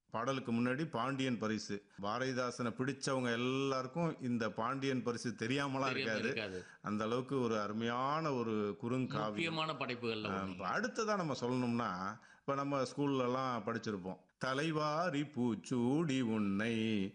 பாடலுக்கு முன்னாடி பாண்டியன் பரிசு பாரதிதாசனை பிடிச்சவங்க எல்லாருக்கும் இந்த பாண்டியன் பரிசு தெரியாமலாம் தெரியாம இருக்காது இருக்காது அந்த அளவுக்கு ஒரு அருமையான ஒரு குறுங்காவியம் முக்கியமான படைப்புகள்ல ஒண்ணு. இப்போ அடுத்ததா நம்ம சொல்லணும்னா இப்போ நம்ம ஸ்கூல்லலாம் படிச்சிருப்போம் தலைவாரி பூச்சூடி உன்னை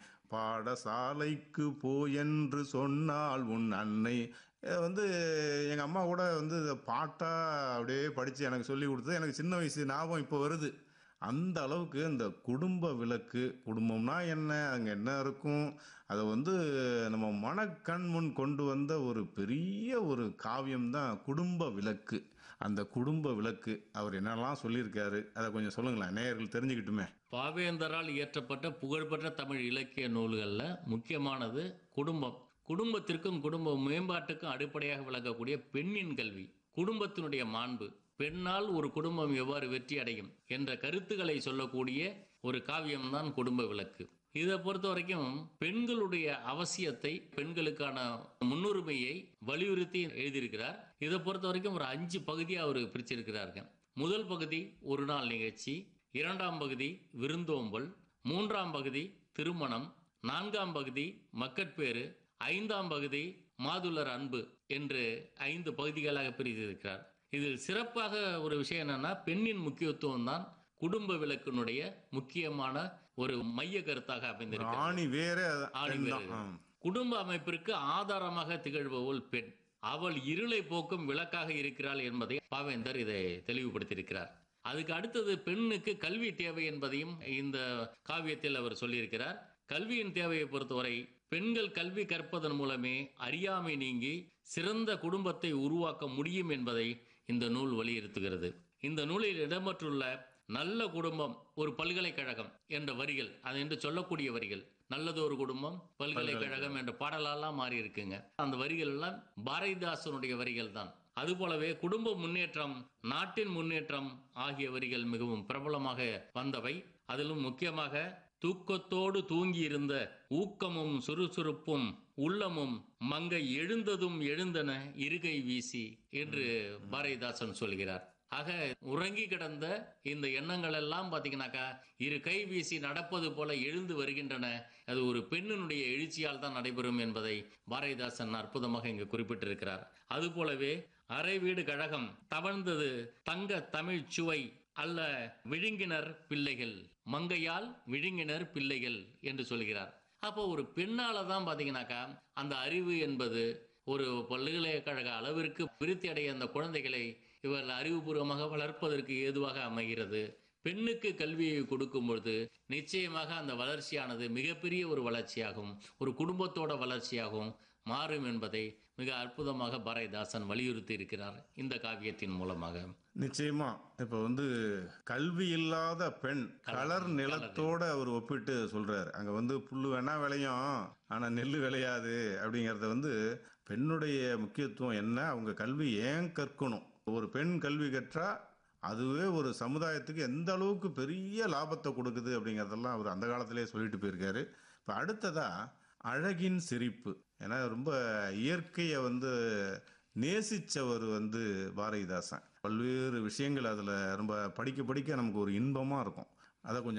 பாடசாலைக்கு போ என்று சொன்னால் உன் அன்னை இதை வந்து எங்கள் அம்மா கூட வந்து இதை பாட்டாக அப்படியே படித்து எனக்கு சொல்லி கொடுத்தது எனக்கு சின்ன வயசு ஞாபகம் இப்போ வருது அந்த அளவுக்கு இந்த குடும்ப விளக்கு குடும்பம்னா என்ன அங்கே என்ன இருக்கும் அதை வந்து நம்ம மனக்கண் முன் கொண்டு வந்த ஒரு பெரிய ஒரு காவியம் தான் குடும்ப விளக்கு அந்த குடும்ப விளக்கு அவர் என்னெல்லாம் சொல்லியிருக்காரு அதை கொஞ்சம் சொல்லுங்களேன் நேயர்கள் தெரிஞ்சுக்கிட்டுமே பாவேந்தரால் இயற்றப்பட்ட புகழ்பெற்ற தமிழ் இலக்கிய நூல்களில் முக்கியமானது குடும்பம் குடும்பத்திற்கும் குடும்ப மேம்பாட்டுக்கும் அடிப்படையாக விளக்கக்கூடிய பெண்ணின் கல்வி குடும்பத்தினுடைய மாண்பு பெண்ணால் ஒரு குடும்பம் எவ்வாறு வெற்றி அடையும் என்ற கருத்துக்களை சொல்லக்கூடிய ஒரு காவியம்தான் குடும்ப விளக்கு இதை பொறுத்த வரைக்கும் பெண்களுடைய அவசியத்தை பெண்களுக்கான முன்னுரிமையை வலியுறுத்தி எழுதியிருக்கிறார் இதை பொறுத்த வரைக்கும் ஒரு அஞ்சு பகுதியாக அவர் பிரிச்சிருக்கிறாருங்க முதல் பகுதி ஒரு நாள் நிகழ்ச்சி இரண்டாம் பகுதி விருந்தோம்பல் மூன்றாம் பகுதி திருமணம் நான்காம் பகுதி மக்கட்பேறு ஐந்தாம் பகுதி மாதுளர் அன்பு என்று ஐந்து பகுதிகளாக பிரித்திருக்கிறார் இதில் சிறப்பாக ஒரு விஷயம் என்னன்னா பெண்ணின் முக்கியத்துவம் தான் குடும்ப விளக்கினுடைய முக்கியமான ஒரு மைய கருத்தாக அமைந்திருக்கிறது ஆணி வேற ஆணி பெண் வேறு. தான் ஆம். குடும்ப அமைப்பிற்கு ஆதாரமாக திகழ்பவள் பெண் அவள் இருளை போக்கும் விளக்காக இருக்கிறாள் என்பதை பாவேந்தர் இதை தெளிவுபடுத்தியிருக்கிறார் அதுக்கு அடுத்தது பெண்ணுக்கு கல்வி தேவை என்பதையும் இந்த காவியத்தில் அவர் சொல்லியிருக்கிறார் கல்வியின் தேவையை பொறுத்தவரை பெண்கள் கல்வி கற்பதன் மூலமே அறியாமை நீங்கி சிறந்த குடும்பத்தை உருவாக்க முடியும் என்பதை இந்த நூல் வலியுறுத்துகிறது இந்த நூலில் இடம்பெற்றுள்ள நல்ல குடும்பம் ஒரு பல்கலைக்கழகம் என்ற வரிகள் அது என்று சொல்லக்கூடிய வரிகள் நல்லது ஒரு குடும்பம் பல்கலைக்கழகம் என்ற பாடலெல்லாம் மாறி இருக்குங்க அந்த வரிகள் எல்லாம் பாரதிதாசனுடைய வரிகள் தான் அதுபோலவே குடும்ப முன்னேற்றம் நாட்டின் முன்னேற்றம் ஆகிய வரிகள் மிகவும் பிரபலமாக வந்தவை அதிலும் முக்கியமாக தூக்கத்தோடு தூங்கியிருந்த ஊக்கமும் சுறுசுறுப்பும் உள்ளமும் மங்கை எழுந்ததும் எழுந்தன இருகை வீசி என்று பாரதிதாசன் சொல்கிறார் ஆக உறங்கி கிடந்த இந்த எண்ணங்கள் எல்லாம் பாத்தீங்கன்னாக்கா இரு கை வீசி நடப்பது போல எழுந்து வருகின்றன அது ஒரு பெண்ணினுடைய எழுச்சியால் தான் நடைபெறும் என்பதை பாரதிதாசன் அற்புதமாக இங்கு குறிப்பிட்டிருக்கிறார் அதுபோலவே அரை வீடு கழகம் தவழ்ந்தது தங்க தமிழ் சுவை அல்ல விழுங்கினர் பிள்ளைகள் மங்கையால் விழுங்கினர் பிள்ளைகள் என்று சொல்கிறார் அப்போ ஒரு பெண்ணால தான் பாத்தீங்கன்னாக்கா அந்த அறிவு என்பது ஒரு பல்கலைக்கழக அளவிற்கு விருத்தி அடைய அந்த குழந்தைகளை இவர்கள் அறிவுபூர்வமாக வளர்ப்பதற்கு ஏதுவாக அமைகிறது பெண்ணுக்கு கல்வியை கொடுக்கும் பொழுது நிச்சயமாக அந்த வளர்ச்சியானது மிகப்பெரிய ஒரு வளர்ச்சியாகும் ஒரு குடும்பத்தோட வளர்ச்சியாகவும் மாறும் என்பதை மிக அற்புதமாக பாரதிதாசன் வலியுறுத்தி இருக்கிறார் இந்த காவியத்தின் மூலமாக நிச்சயமா இப்ப வந்து கல்வி இல்லாத பெண் கலர் நிலத்தோட அவர் ஒப்பிட்டு சொல்றாரு அங்க வந்து புல்லு வேணா விளையும் ஆனா நெல்லு விளையாது அப்படிங்கறத வந்து பெண்ணுடைய முக்கியத்துவம் என்ன அவங்க கல்வி ஏன் கற்கணும் ஒரு பெண் கல்வி கற்றா அதுவே ஒரு சமுதாயத்துக்கு எந்த அளவுக்கு பெரிய லாபத்தை கொடுக்குது அப்படிங்கறதெல்லாம் அவர் அந்த காலத்திலேயே சொல்லிட்டு போயிருக்காரு இப்ப அடுத்ததா அழகின் சிரிப்பு ஏன்னா ரொம்ப இயற்கையை வந்து நேசிச்சவர் வந்து பாரதிதாசன் பல்வேறு விஷயங்கள் அதில் ரொம்ப படிக்க படிக்க நமக்கு ஒரு இன்பமாக இருக்கும் அதை கொஞ்சம்